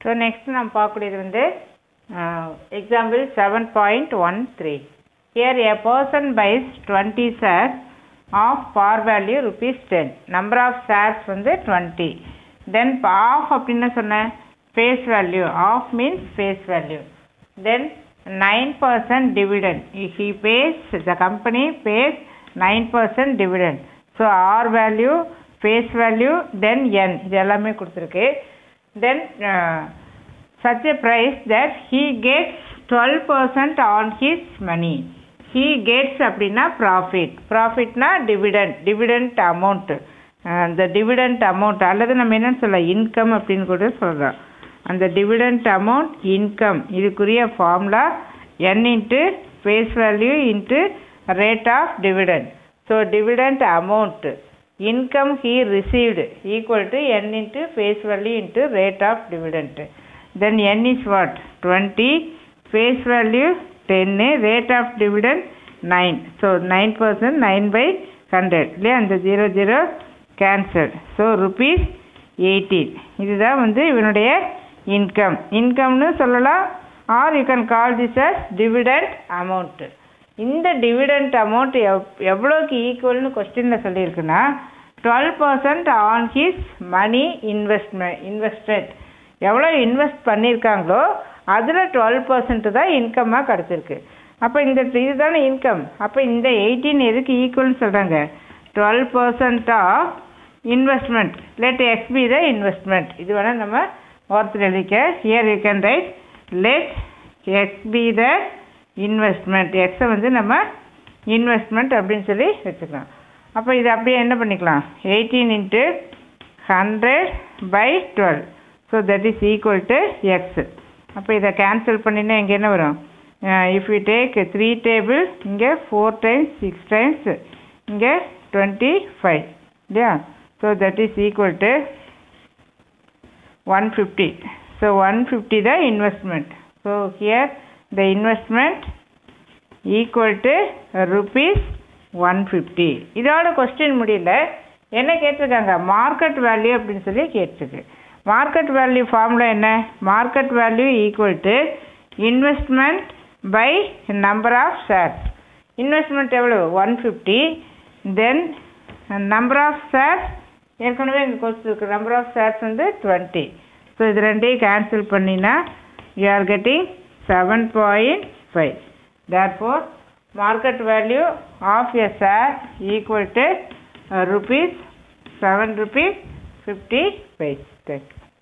So next நம்ம பார்க்கக்கூடியது வந்து example seven point one three here a person buys twenty shares of par value rupees ten number of shares வந்து twenty then of அப்படின்னு சொன்னேன் face value of means face value then nine percent dividend he pays the company pays nine percent dividend so R value face value then N இது எல்லாமே கொடுத்துருக்கு தென் such a price that he gets 12% on his money. He gets அப்படின்னா profit. Profitனா dividend. Dividend amount. அந்த dividend amount அல்லது நம்ம என்னன்னு சொல்லலாம் income அப்படின்னு கூட சொல்கிறோம் அந்த dividend amount income இதுக்குரிய formula n into face value into rate of dividend. So dividend amount income he received equal to n into face value into rate of dividend. then n is what 20 face value 10 rate of dividend 9 so 9 percent 9 by 100 இல்லையா அந்த zero zero cancel so rupees eighteen இதுதான் வந்து இவனுடைய income இன்கம்னு சொல்லலாம் or you can call this as dividend amount இந்த dividend amount எவ் எவ்வளோக்கு ஈக்குவல்னு கொஸ்டினில் சொல்லியிருக்குன்னா twelve percent on his money investment invested எவ்வளோ இன்வெஸ்ட் பண்ணியிருக்காங்களோ அதில் டுவெல் பர்சன்ட் தான் இன்கம்மாக கிடச்சிருக்கு அப்போ இந்த இதுதானே இன்கம் அப்போ இந்த எயிட்டீன் எதுக்கு ஈக்குவல்னு சொல்கிறாங்க twelve percent of investment let X be the investment இது வேணால் நம்ம ஓரத்தில் எழுதிக்க here you can write let X be the investment எக்ஸை வந்து நம்ம இன்வெஸ்ட்மெண்ட் அப்படின்னு சொல்லி வச்சுக்கலாம் அப்போ இது அப்படியே என்ன பண்ணிக்கலாம் eighteen into hundred by twelve so that is equal to X அப்போ இதை கேன்சல் பண்ணினா இங்கே என்ன வரும் if you take three table இங்கே ஃபோர் டைம்ஸ் சிக்ஸ் டைம்ஸ் இங்கே டுவெண்ட்டி ஃபைவ் இல்லையா so that is equal to one fifty so one fifty தான் investment so here the investment equal to rupees one fifty இதோட question முடியல என்ன கேட்டிருக்காங்க market value அப்படின்னு சொல்லி கேட்டிருக்கு மார்க்கெட் வேல்யூ ஃபார்முலா என்ன market value equal to investment by number of shares investment எவ்வளோ one fifty then number of shares ஏற்கனவே இங்கே கொடுத்துருக்கு நம்பர் ஆஃப் ஷேர்ஸ் வந்து டுவெண்ட்டி ஸோ இது ரெண்டையும் கேன்சல் பண்ணினா you are getting seven point five therefore market value of a share equal to uh, rupees 7 rupees 50 paise. Thank you.